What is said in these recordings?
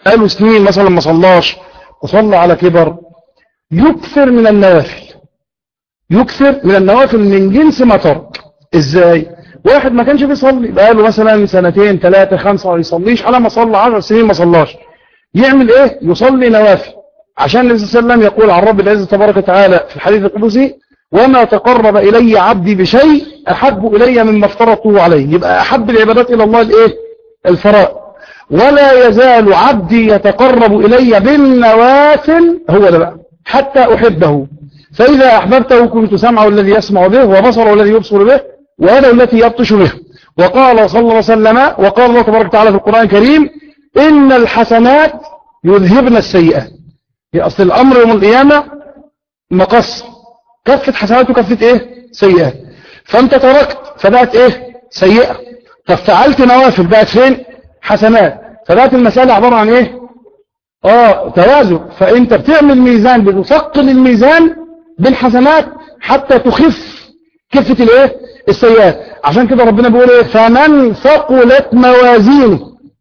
قالوا سنين مثلا ما صلاش وصلى على كبر يكثر من النوافل يكثر من النوافل من جنس ما ترك ازاي واحد ما كانش بيصلي بقاله مثلا سنتين ثلاثة خمسة ما يصليش على ما صلى عشر سنين ما صلاش يعمل ايه يصلي نوافل عشان النبي صلى الله عليه وسلم يقول عن رب العزة تبارك وتعالى في الحديث القدسي وما تقرب إلي عبدي بشيء أحب إلي مما افترضته عليه يبقى أحب العبادات إلى الله الإيه الفرائض ولا يزال عبدي يتقرب إلي بالنوافل هو ده بقى حتى أحبه فإذا أحببته كنت سمعه الذي يسمع به وبصره الذي يبصر به وهذا التي يبطش به وقال صلى الله عليه وسلم وقال الله تبارك وتعالى في القرآن الكريم إن الحسنات يذهبن السيئات هي أصل الأمر يوم القيامة مقص كفة حسنات وكفة إيه سيئات فأنت تركت فبقت إيه سيئة ففعلت نوافل بقت فين حسنات فبقت المسألة عبارة عن إيه آه توازن فأنت بتعمل ميزان بتثقل الميزان بالحسنات حتى تخف كفة الإيه السيئات عشان كده ربنا بيقول إيه فمن ثقلت موازينه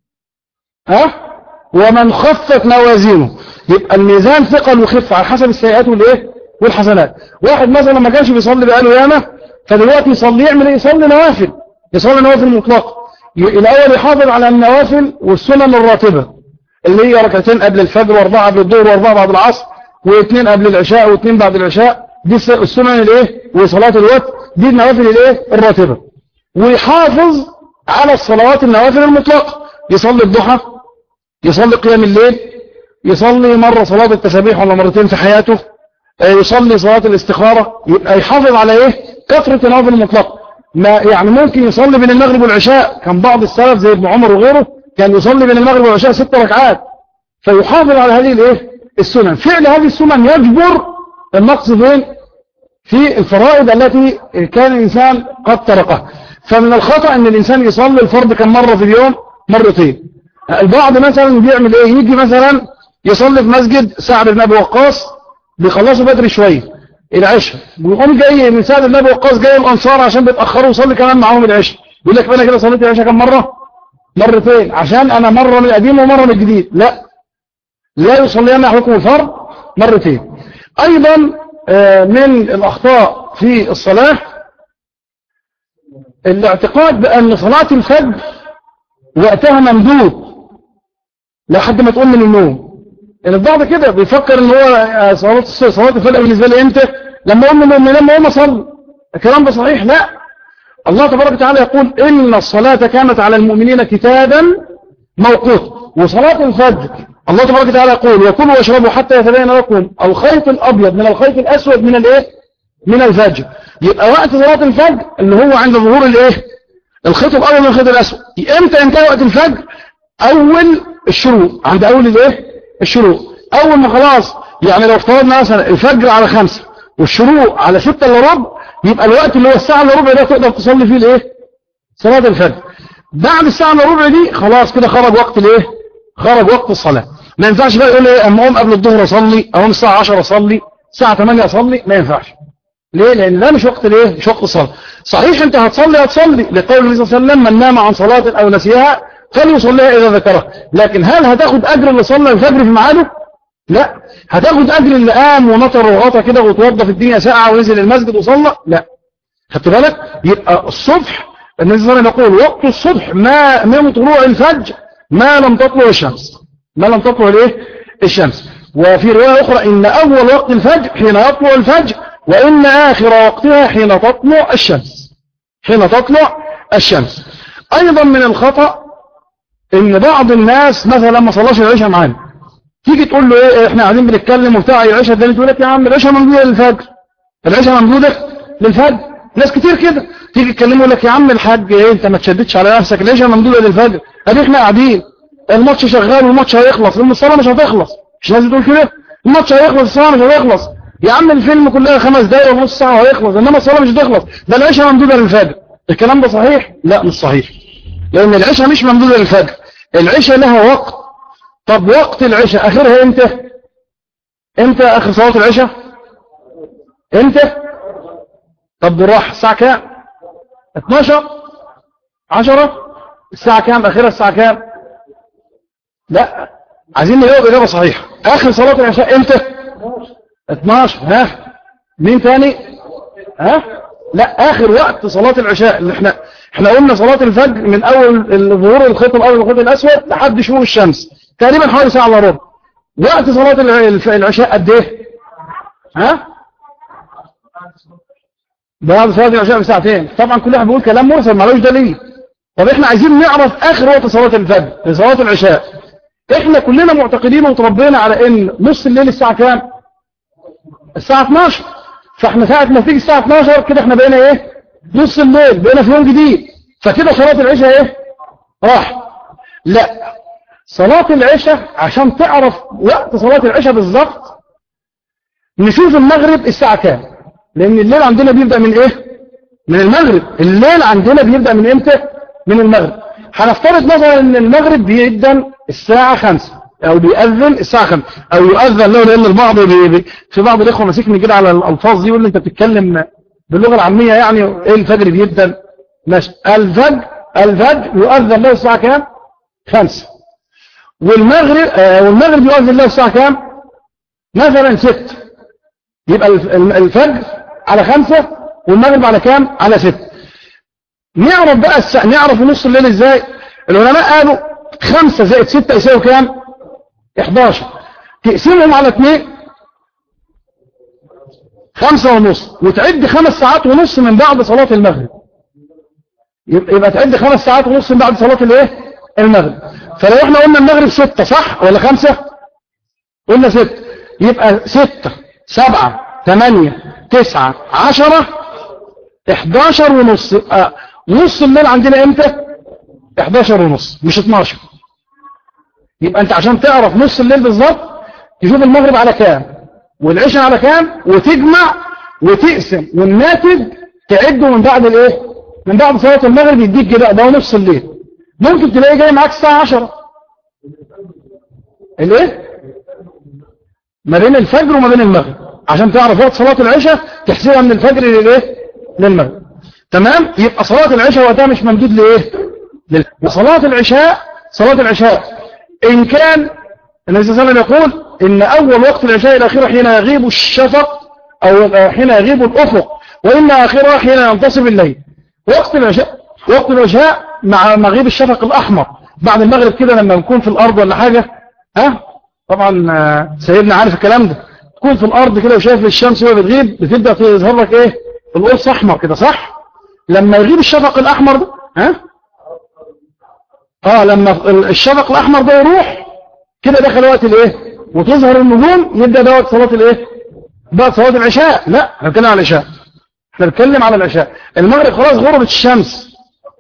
ها ومن خفت موازينه يبقى الميزان ثقل وخف على حسب السيئات والايه والحسنات واحد مثلا ما كانش بيصلي بقاله ياما فدلوقتي يصلي يعمل ايه يصلي نوافل يصلي نوافل مطلقه الاول يحافظ على النوافل والسنن الراتبه اللي هي ركعتين قبل الفجر واربعه قبل الظهر واربعه بعد العصر واثنين قبل العشاء واثنين بعد العشاء دي السنن الايه وصلاه الوتر دي النوافل الايه الراتبه ويحافظ على الصلوات النوافل المطلقه يصلي الضحى يصلي قيام الليل يصلي مرة صلاة التسابيح ولا مرتين في حياته يصلي صلاة الاستخارة يبقى يحافظ على ايه كثرة النوافل المطلقة ما يعني ممكن يصلي بين المغرب والعشاء كان بعض السلف زي ابن عمر وغيره كان يصلي بين المغرب والعشاء ست ركعات فيحافظ على هذه الايه السنن فعل هذه السنن يجبر النقص فين في الفرائض التي كان الإنسان قد تركها فمن الخطأ ان الإنسان يصلي الفرض كم مرة في اليوم مرتين البعض مثلا بيعمل ايه يجي مثلا يصلي في مسجد سعد بن ابي وقاص بيخلصوا بدري شويه العشاء ويقوم جاي من سعد بن ابي وقاص جاي الانصار عشان بيتاخروا يصلي كمان معاهم العشاء يقول لك انا كده صليت العشاء كم مره مرتين عشان انا مره من القديم ومره من الجديد لا لا يصلي انا احدكم الفرض مرتين ايضا من الاخطاء في الصلاه الاعتقاد بان صلاه الفجر وقتها ممدود لحد ما تقوم من النوم ان البعض كده بيفكر ان هو صلاه صلاه الفجر بالنسبه لي امتى لما اقوم من النوم لما اقوم اصلي الكلام ده صحيح لا الله تبارك وتعالى يقول ان الصلاه كانت على المؤمنين كتابا موقوتا وصلاه الفجر الله تبارك وتعالى يقول وكلوا واشربوا حتى يتبين لكم الخيط الابيض من الخيط الاسود من الايه من الفجر يبقى وقت صلاه الفجر اللي هو عند ظهور الايه الخيط الابيض من الخيط الاسود امتى ينتهي وقت الفجر اول الشروق عند اول الايه الشروق اول ما خلاص يعني لو افترضنا مثلا الفجر على خمسة والشروق على ستة الا ربع يبقى الوقت اللي هو الساعة الا ربع ده تقدر تصلي فيه الايه صلاة الفجر بعد الساعة الا ربع دي خلاص كده خرج وقت الايه خرج وقت الصلاة ما ينفعش بقى يقول ايه اما اقوم قبل الظهر اصلي اقوم الساعة 10 اصلي الساعة 8 اصلي ما ينفعش ليه لان ده مش وقت الايه مش وقت الصلاة صحيح انت هتصلي هتصلي لقول النبي صلى الله عليه وسلم من نام عن صلاة او نسيها فليصليها إذا ذكرها لكن هل هتاخد أجر اللي صلى الفجر في ميعاده لا هتاخد أجر اللي قام ونطر وغطى كده وتوضى في الدنيا ساعة ونزل المسجد وصلى لا خدت بالك يبقى الصبح النبي صلى الله عليه وسلم يقول وقت الصبح ما من طلوع الفجر ما لم تطلع الشمس ما لم تطلع الايه الشمس وفي رواية أخرى إن أول وقت الفجر حين يطلع الفجر وإن آخر وقتها حين تطلع الشمس حين تطلع الشمس أيضا من الخطأ ان بعض الناس مثلا ما صلاش العشاء معانا تيجي تقول له ايه احنا قاعدين بنتكلم وبتاع العشاء ده تقول لك يا عم العشاء ممدوده للفجر العشاء ممدوده للفجر ناس كتير كده تيجي تكلموا يقول لك يا عم الحاج ايه انت ما تشددش على نفسك العشاء ممدوده للفجر ادي احنا قاعدين الماتش شغال والماتش هيخلص لان الصلاه مش هتخلص مش لازم تقول كده الماتش هيخلص الصلاه مش هتخلص يا عم الفيلم كلها خمس دقايق ونص ساعه وهيخلص انما الصلاه مش هتخلص ده العشاء ممدوده للفجر الكلام ده صحيح لا مش صحيح لان العشاء مش ممدوده للفجر العشاء لها وقت طب وقت العشاء اخرها امتى امتى اخر صلاة العشاء امتى طب بالراحة الساعة كام 12 10 الساعة كام اخرها الساعة كام لا عايزين نجاوب إجابة صحيحة آخر صلاة العشاء إمتى 12 ها مين تاني ها لا آخر وقت صلاة العشاء اللي احنا احنا قلنا صلاة الفجر من أول ظهور الخيط الأول والخيط الأسود لحد شروق الشمس تقريبا حوالي ساعة الا ربع وقت صلاة العشاء قد ايه ها بعد صلاة العشاء بساعتين طبعا كل واحد بيقول كلام مرسل مالوش دليل طب احنا عايزين نعرف اخر وقت صلاة الفجر صلاة العشاء احنا كلنا معتقدين وتربينا على ان نص الليل الساعة كام الساعة 12 فاحنا ساعة ما تيجي الساعة 12 كده احنا بقينا ايه نص الليل بقينا في يوم جديد فكده صلاة العشاء ايه راح لا صلاة العشاء عشان تعرف وقت صلاة العشاء بالظبط نشوف المغرب الساعة كام لان الليل عندنا بيبدأ من ايه من المغرب الليل عندنا بيبدأ من امتى من المغرب هنفترض مثلا ان المغرب بيبدأ الساعة خمسة او بيأذن الساعة خمسة او يؤذن له لان البعض بي بي في بعض الاخوة ماسكني كده على الالفاظ دي يقول لي انت بتتكلم باللغة العامية يعني ايه الفجر بيبدأ ماشي الفجر الفجر يؤذن له الساعة كام خمسة والمغرب آه والمغرب يؤذن له الساعة كام مثلا ست يبقى الفجر على خمسة والمغرب على كام على ست نعرف بقى الساعة نعرف نص الليل ازاي العلماء قالوا خمسة زائد ستة يساوي كام 11 تقسمهم على اثنين خمسة ونص وتعد خمس ساعات ونص من بعد صلاة المغرب يبقى تعد خمس ساعات ونص من بعد صلاة الايه المغرب فلو احنا قلنا المغرب ستة صح ولا خمسة قلنا ستة يبقى ستة سبعة ثمانية تسعة عشرة احداشر ونص اه نص الليل عندنا امتى احداشر ونص مش اتناشر يبقى انت عشان تعرف نص الليل بالظبط تشوف المغرب على كام والعشاء على كام وتجمع وتقسم والناتج تعده من بعد الايه من بعد صلاه المغرب يديك كده ده نص الليل ممكن تلاقي جاي معاك الساعه 10 الايه ما بين الفجر وما بين المغرب عشان تعرف وقت صلاه العشاء تحسبها من الفجر للايه للمغرب تمام يبقى صلاه العشاء وقتها مش ممدود لايه وصلاه العشاء صلاه العشاء إن كان النبي صلى الله عليه وسلم يقول إن أول وقت العشاء الأخير حين يغيب الشفق أو حين يغيب الأفق وإن آخرها حين ينتصف الليل وقت العشاء وقت العشاء مع مغيب الشفق الأحمر بعد المغرب كده لما نكون في الأرض ولا حاجة ها طبعا سيدنا عارف الكلام ده تكون في الأرض كده وشايف الشمس وهي بتغيب بتبدأ تظهر لك إيه القرص أحمر كده صح لما يغيب الشفق الأحمر ده ها اه لما الشفق الاحمر ده يروح كده دخل وقت الايه وتظهر النجوم يبدا ده وقت صلاه الايه بقى صلاه العشاء لا احنا بنتكلم على العشاء احنا بنتكلم على العشاء المغرب خلاص غربت الشمس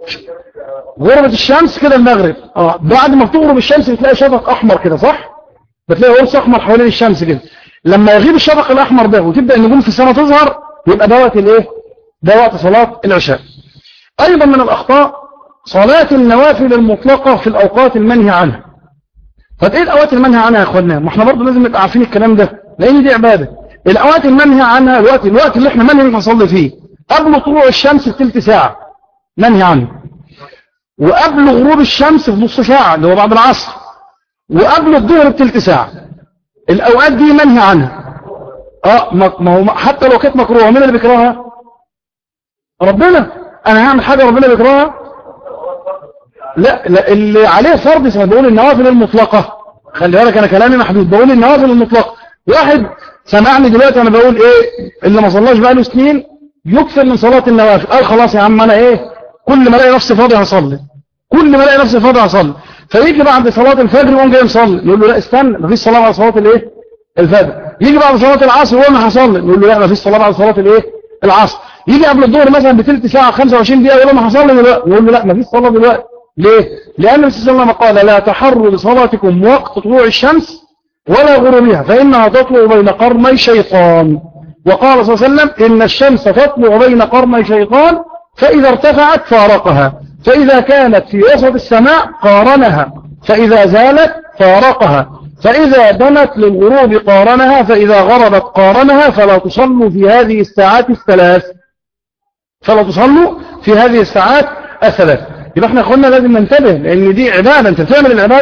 غربت الشمس كده المغرب اه بعد ما بتغرب الشمس بتلاقي شفق احمر كده صح بتلاقي قرص احمر حوالين الشمس كده لما يغيب الشفق الاحمر ده وتبدا النجوم في السماء تظهر يبقى ده وقت الايه ده وقت صلاه العشاء ايضا من الاخطاء صلاة النوافل المطلقة في الأوقات المنهي عنها طب إيه الأوقات المنهي عنها يا أخوانا ما احنا برضه لازم نبقى عارفين الكلام ده لأن دي عبادة الأوقات المنهي عنها الوقت الوقت اللي احنا منهي نصلي فيه قبل طلوع الشمس بثلث ساعة منهي عنه وقبل غروب الشمس بنص ساعة اللي هو بعد العصر وقبل الظهر بثلث ساعة الأوقات دي منهي عنها اه ما هو حتى لو كانت مكروهة مين اللي بيكرهها ربنا انا هعمل حاجة ربنا بيكرهها لا, لا اللي عليه فرض اسمه بقول النوافل المطلقة خلي بالك انا كلامي محدود بقول النوافل المطلقة واحد سمعني دلوقتي انا بقول ايه اللي ما صلاش بقاله سنين يكثر من صلاة النوافل قال خلاص يا عم انا ايه كل ما الاقي نفسي فاضي هصلي كل ما الاقي نفسي فاضي هصلي فيجي بعد صلاة الفجر يقوم جاي يصلي يقول له لا استنى مفيش صلاة بعد صلاة الايه الفجر يجي بعد صلاة العصر يقول انا هصلي يقول له لا مفيش صلاة بعد صلاة الايه العصر يجي قبل الظهر مثلا بثلث ساعة 25 دقيقة يقول انا هصلي دلوقتي يقول له لا مفيش صلاة دلوقتي ليه؟ لأن النبي صلى الله عليه وسلم قال لا تحروا لصلاتكم وقت طلوع الشمس ولا غروبها فإنها تطلع بين قرني شيطان وقال صلى الله عليه وسلم إن الشمس تطلع بين قرني شيطان فإذا ارتفعت فارقها فإذا كانت في وسط السماء قارنها فإذا زالت فارقها فإذا دنت للغروب قارنها فإذا غربت قارنها فلا تصلوا في هذه الساعات الثلاث فلا تصلوا في هذه الساعات الثلاث يبقى احنا قلنا لازم ننتبه لان دي عبادة انت بتعمل العبادة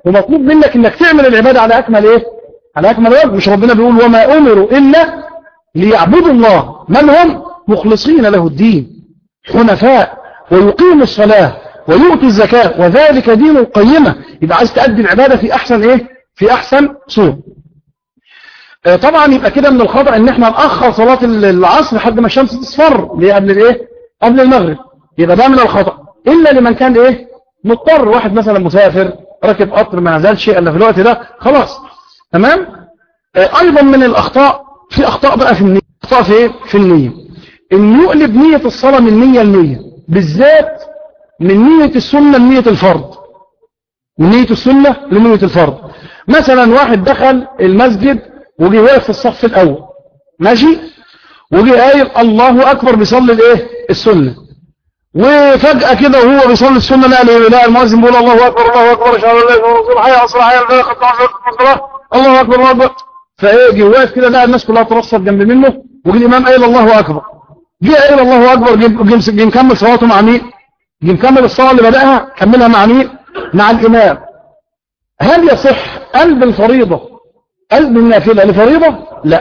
ومطلوب منك انك تعمل العبادة على اكمل ايه على اكمل وجه مش ربنا بيقول وما امروا الا ليعبدوا الله من هم مخلصين له الدين حنفاء ويقيموا الصلاة ويؤتوا الزكاة وذلك دين القيمة يبقى عايز تأدي العبادة في احسن ايه في احسن صورة آه، طبعا يبقى كده من الخطأ ان احنا نأخر صلاة العصر لحد ما الشمس تصفر اللي قبل الايه قبل المغرب يبقى ده من الخطأ الا لمن كان ايه مضطر واحد مثلا مسافر راكب قطر ما نزلش الا في الوقت ده خلاص تمام آه، ايضا من الاخطاء في اخطاء بقى في النية اخطاء في ايه في النية ان يقلب نية الصلاة من نية لنية بالذات من نية السنة لنية الفرض من نية السنة لنية الفرض مثلا واحد دخل المسجد وجي واقف في الصف الاول ماشي وجي قايل الله اكبر بيصلي الايه السنه وفجاه كده وهو بيصلي السنه لا لا المؤذن بيقول الله اكبر الله اكبر اشهد ان لا اله الا الله حي على الصلاه حي على الصلاه الله اكبر الله اكبر فايه جه واقف كده لقى الناس كلها ترصد جنب منه وجي الامام قايل الله اكبر جه قايل الله اكبر جه مكمل صلاته مع مين جه مكمل الصلاه اللي بداها كملها مع مين مع الامام هل يصح قلب الفريضه قلب النافلة لفريضة لا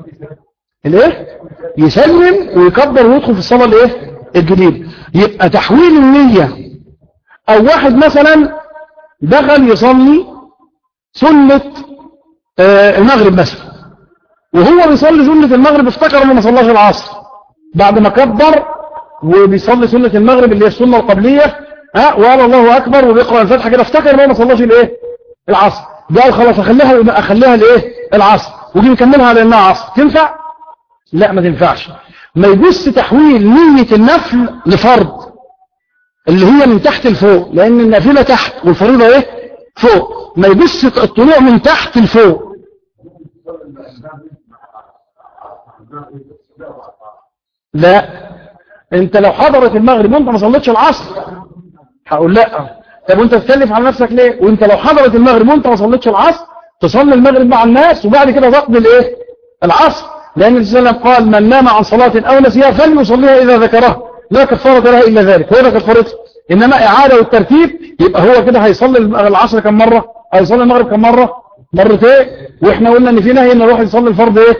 الايه يسلم ويكبر ويدخل في الصلاة الايه الجديد يبقى تحويل النية او واحد مثلا دخل يصلي سنة آه المغرب مثلا وهو بيصلي سنة المغرب افتكر انه ما صلاش العصر بعد ما كبر وبيصلي سنة المغرب اللي هي السنة القبلية ها وقال الله اكبر وبيقرأ الفتحة كده افتكر انه ما صلاش الايه العصر قال خلاص اخليها اخليها لايه العصر ودي نكملها لانها عصر تنفع لا ما تنفعش ما يجوز تحويل نية النفل لفرض اللي هي من تحت لفوق لان النافلة تحت والفريضة ايه فوق ما يجوز الطلوع من تحت لفوق لا انت لو حضرت المغرب وانت ما صليتش العصر هقول لا طب وانت تكلف على نفسك ليه وانت لو حضرت المغرب وانت ما صليتش العصر تصلي المغرب مع الناس وبعد كده تقضي الايه العصر لان النبي صلى الله عليه وسلم قال من نام عن صلاة او نسيها فليصليها اذا ذكرها لا كفارة لها الا ذلك هو ده كفارته انما اعادة والترتيب يبقى هو كده هيصلي العصر كم مرة هيصلي المغرب كم مرة مرتين واحنا قلنا ان في نهي ان الواحد يصلي الفرض ايه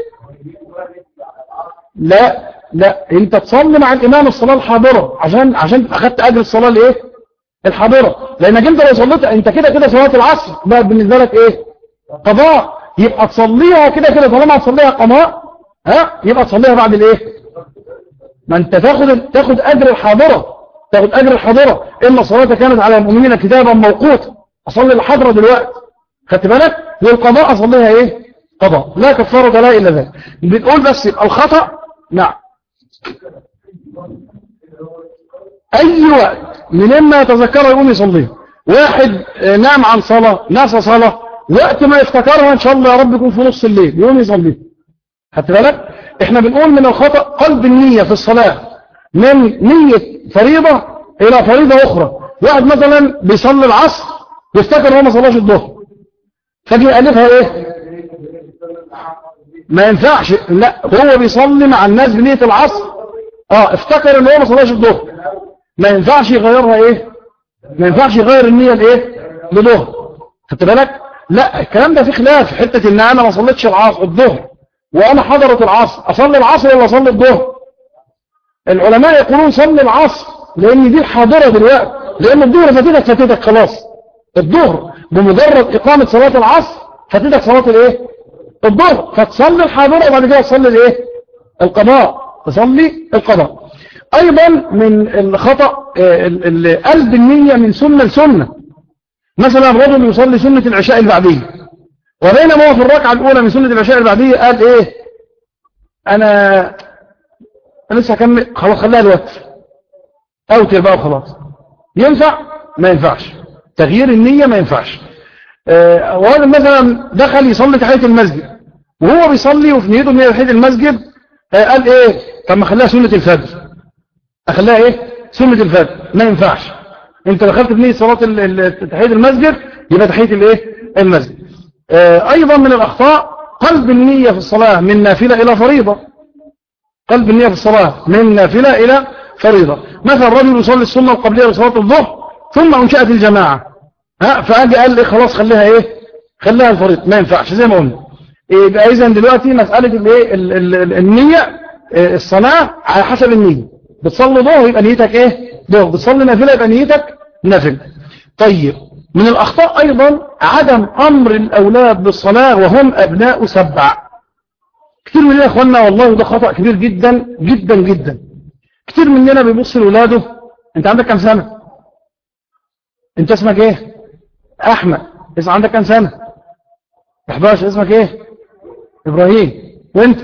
لا لا انت تصلي مع الامام الصلاة الحاضرة عشان عشان اخدت اجر الصلاة الايه الحاضرة لانك انت لو صليت انت كده كده صلاة العصر بقى بالنسبة لك ايه قضاء يبقى تصليها كده كده طالما تصليها قضاء ها يبقى تصليها بعد الايه ما انت تاخد تاخد اجر الحاضرة تاخد اجر الحاضرة ان الصلاة كانت على المؤمنين كتابا موقوتا اصلي الحاضرة دلوقتي خدت بالك والقضاء اصليها ايه قضاء لا كفارة لا الا ذلك بنقول بس الخطأ نعم اي وقت من اما يتذكره يقوم يصليه واحد نام عن صلاة نسى صلاة وقت ما يفتكرها ان شاء الله يا رب يكون في نص الليل يقوم يصليه خدت بالك احنا بنقول من الخطأ قلب النية في الصلاة من نية فريضة الى فريضة اخرى واحد مثلا بيصلي العصر يفتكر هو ما صلاش الظهر فجي يألفها ايه ما ينفعش لا هو بيصلي مع الناس بنية العصر اه افتكر ان هو ما صلاش الظهر ما ينفعش يغيرها ايه ما ينفعش يغير النية الايه لظهر خدت بالك لا الكلام ده في خلاف حتة ان انا ما صليتش العصر الظهر وانا حضرت العصر اصلي العصر ولا اصلي الظهر العلماء يقولون صلي العصر لان دي الحاضرة دلوقتي لان الظهر فاتتك فاتتك خلاص الظهر بمجرد اقامة صلاة العصر فاتتك صلاة الايه الظهر فتصلي الحاضرة وبعد كده تصلي الايه القضاء تصلي القضاء ايضا من الخطأ قلب النية من سنة لسنة مثلا رجل يصلي سنة العشاء البعدية وبينما هو في الركعة الأولى من سنة العشاء البعدية قال إيه أنا أنا لسه هكمل خلاص خليها الوقت أوتر بقى وخلاص ينفع ما ينفعش تغيير النية ما ينفعش آه وهذا مثلا دخل يصلي تحية المسجد وهو بيصلي وفي نيته ان هي تحية المسجد آه قال ايه طب ما خليها سنة الفجر اخليها ايه سنة الفجر ما ينفعش انت دخلت بنية صلاة تحية المسجد يبقى تحية الايه المسجد آه ايضا من الاخطاء قلب النية في الصلاة من نافلة الى فريضة قلب النية في الصلاة من نافلة الى فريضة مثلا رجل يصلي السنة القبلية لصلاة الظهر ثم انشأت الجماعة ها فاجي قال لي خلاص خليها ايه خليها الفريض ما ينفعش زي ما قلنا يبقى اذا دلوقتي مساله الايه النيه الصلاه على حسب النيه بتصلي ظهر يبقى نيتك ايه ظهر بتصلي نافله يبقى نيتك نافله طيب من الاخطاء ايضا عدم امر الاولاد بالصلاه وهم ابناء سبع كتير مننا يا اخوانا والله ده خطا كبير جدا جدا جدا كتير مننا بيبص لاولاده انت عندك كام سنه انت اسمك ايه احمد اسم عندك كام سنه 11 اسمك ايه ابراهيم وانت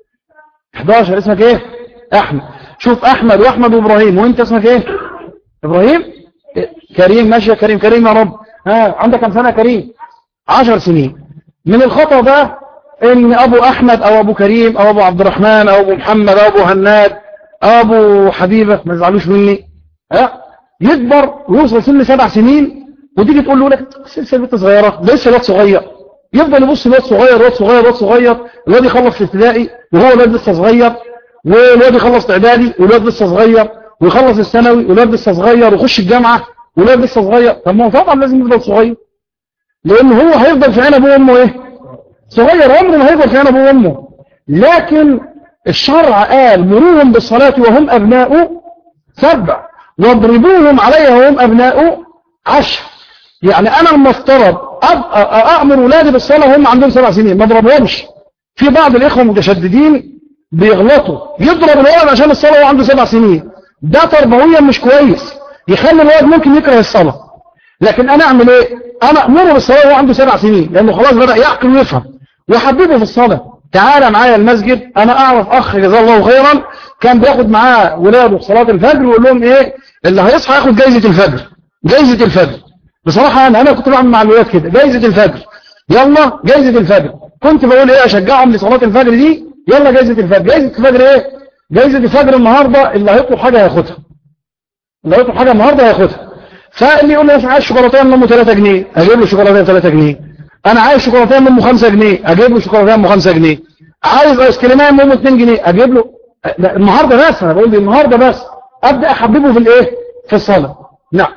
11 اسمك ايه احمد شوف احمد واحمد وابراهيم وانت اسمك ايه ابراهيم كريم ماشي يا كريم كريم يا رب ها عندك كم سنه كريم 10 سنين من الخطا ده ان ابو احمد او ابو كريم او ابو عبد الرحمن او ابو محمد او ابو هناد او ابو حبيبه ما تزعلوش مني ها يكبر ويوصل سن سبع سنين وتيجي تقول له لك لسه بنت صغيره لسه الواد صغير يفضل يبص الواد صغير واد صغير واد صغير الواد يخلص في ابتدائي وهو الواد لسه صغير والواد يخلص اعدادي والواد لسه صغير ويخلص الثانوي والواد لسه صغير ويخش الجامعه والواد لسه صغير طب ما هو طبعا لازم يفضل صغير لان هو هيفضل في عين ابوه وامه ايه صغير عمره ما هيفضل في عين ابوه وامه لكن الشرع قال مروهم بالصلاه وهم ابناء سبع واضربوهم عليها وهم ابناء عشر يعني انا المفترض أأمر ولادي بالصلاة وهم عندهم سبع سنين ما اضربهمش في بعض الإخوة المتشددين بيغلطوا يضرب الولد عشان الصلاة وهو عنده سبع سنين ده تربويا مش كويس يخلي الولد ممكن يكره الصلاة لكن أنا أعمل إيه أنا أمره بالصلاة وهو عنده سبع سنين لأنه خلاص بدأ يعقل ويفهم وحببه في الصلاة تعالى معايا المسجد أنا أعرف أخ جزاه الله خيرا كان بياخد معاه ولاده في صلاة الفجر ويقول لهم إيه اللي هيصحى ياخد جايزة الفجر جايزة الفجر بصراحة أنا, أنا كنت بعمل مع الولاد كده جايزة الفجر يلا جايزة الفجر كنت بقول إيه أشجعهم لصلاة الفجر دي يلا جايزة الفجر جايزة الفجر إيه جايزة الفجر النهاردة اللي هيطلب حاجة هياخدها اللي هيطلب حاجة النهاردة هياخدها فاللي يقول لي أنا عايز شوكولاتين من أمه 3 جنيه أجيب له شوكولاتين 3 جنيه أنا عايز شوكولاتين من أمه 5 جنيه أجيب له شوكولاتين من أمه 5 جنيه عايز آيس كريمين من أمه 2 جنيه أجيب له النهاردة بس أنا بقول لي النهاردة بس أبدأ أحببه في الإيه في الصلاة نعم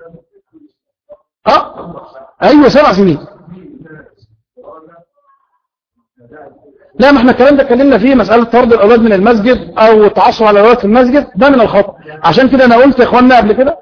اه ايوه سبع سنين لا ما احنا الكلام ده اتكلمنا فيه مسألة طرد الأولاد من المسجد أو التعصب على الأولاد في المسجد ده من الخطأ عشان كده أنا قلت يا إخواننا قبل كده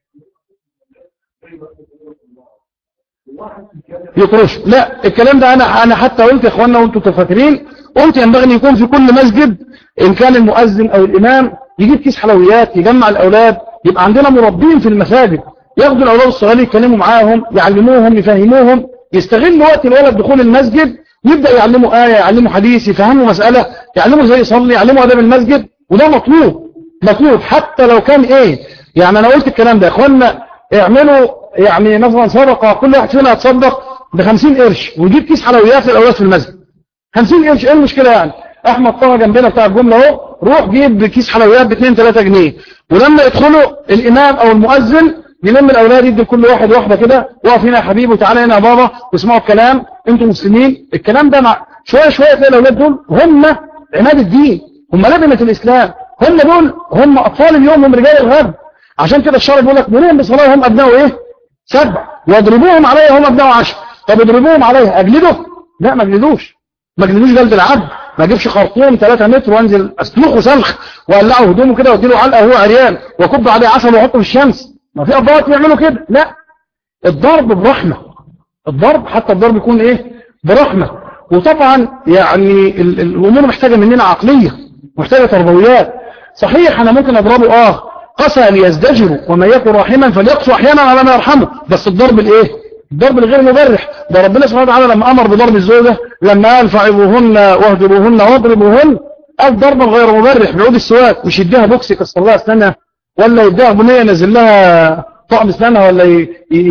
يطرش لا الكلام ده أنا أنا حتى قلت يا إخواننا وأنتم فاكرين قلت ينبغي أن يكون في كل مسجد إن كان المؤذن أو الإمام يجيب كيس حلويات يجمع الأولاد يبقى عندنا مربين في المساجد ياخدوا الأولاد الصغيرين يتكلموا معاهم يعلموهم يفهموهم يستغل وقت الولد دخول المسجد يبدأ يعلموا آية يعلموا حديث يفهموا مسألة يعلموا ازاي يصلي يعلموا أداب المسجد وده مطلوب مطلوب حتى لو كان ايه يعني انا قلت الكلام ده يا اخوانا اعملوا يعني مثلا صدقة كل واحد فينا يتصدق ب 50 قرش ويجيب كيس حلويات للاولاد في المسجد 50 قرش ايه المشكلة يعني احمد طه جنبنا بتاع الجملة اهو روح جيب كيس حلويات ب 2 3 جنيه ولما يدخلوا الامام او المؤذن يلم الاولاد يدي كل واحد واحده كده واقف هنا يا حبيبي وتعالى هنا يا بابا واسمعوا الكلام انتم مسلمين الكلام ده مع شويه شويه تلاقي الاولاد دول هم عماد الدين هم لبنه الاسلام هم دول هم اطفال اليوم هم رجال الغد عشان كده الشرع بيقول لك مريهم بالصلاه هم ابنائه ايه سبع واضربوهم عليها هم ابنائه عشر طب اضربوهم عليها اجلده لا ما اجلدوش ما اجلدوش جلد العبد ما اجيبش خرطوم 3 متر وانزل اسلخه سلخ واقلعه هدومه كده واديله علقه وهو عريان واكب عليه عسل واحطه في الشمس ما في أبوات يعملوا كده لا الضرب برحمة الضرب حتى الضرب يكون ايه برحمة وطبعا يعني الأمور محتاجة مننا عقلية محتاجة تربويات صحيح أنا ممكن أضربه آه قسى ليزدجروا وما يكن راحما فليقسوا أحيانا على ما يرحمه بس الضرب الايه الضرب الغير مبرح ده ربنا سبحانه وتعالى لما أمر بضرب الزوجة لما قال فعبوهن واهجروهن واضربوهن قال ضربا غير مبرح بعود السواك مش يديها بوكسي كسر الله اسنانها ولا يديها بنية ينزل لها طقم اسنانها ولا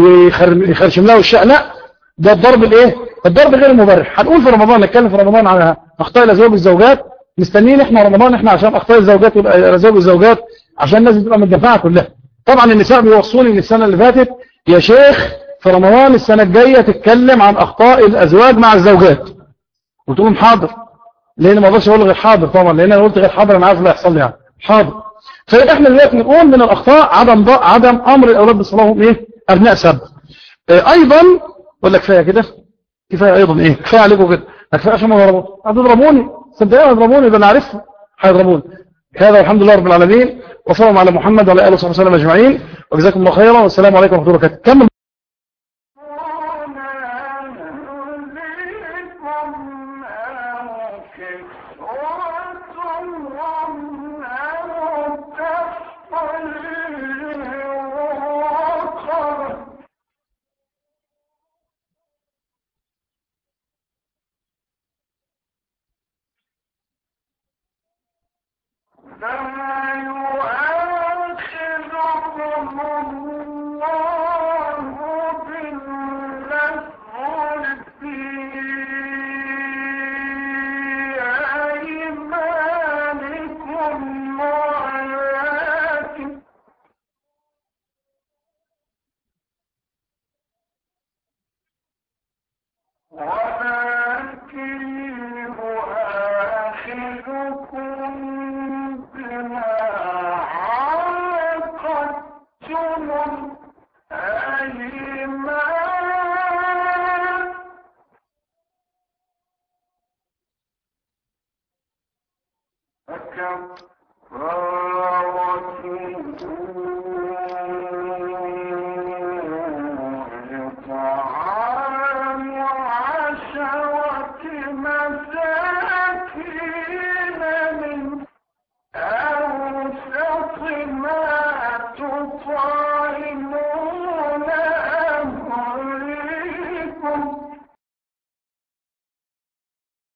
يخرشم لها وشها لا ده الضرب الايه الضرب غير المبرح هنقول في رمضان نتكلم في رمضان على اخطاء الازواج والزوجات مستنيين احنا رمضان احنا عشان اخطاء الزوجات يبقى الازواج والزوجات عشان الناس تبقى متدفعه كلها طبعا النساء بيوصوني من السنه اللي فاتت يا شيخ في رمضان السنه الجايه تتكلم عن اخطاء الازواج مع الزوجات قلت لهم حاضر لان ما اقدرش اقول غير حاضر طبعا لان انا قلت غير حاضر انا عارف اللي هيحصل لي يعني حاضر فاحنا دلوقتي نقول من الاخطاء عدم عدم امر الاولاد بالصلاه هم ايه ابناء سب آه، ايضا اقول لك كفايه كده كفايه ايضا ايه كفايه عليكم كده كفايه عشان ما ضربوا هتضربوني صدقوني هتضربوني ده انا عارفهم هيضربوني هذا والحمد لله رب العالمين وصلى الله على محمد وعلى اله وصحبه وسلم اجمعين وجزاكم الله خيرا والسلام عليكم ورحمه الله وبركاته كمل فكفارته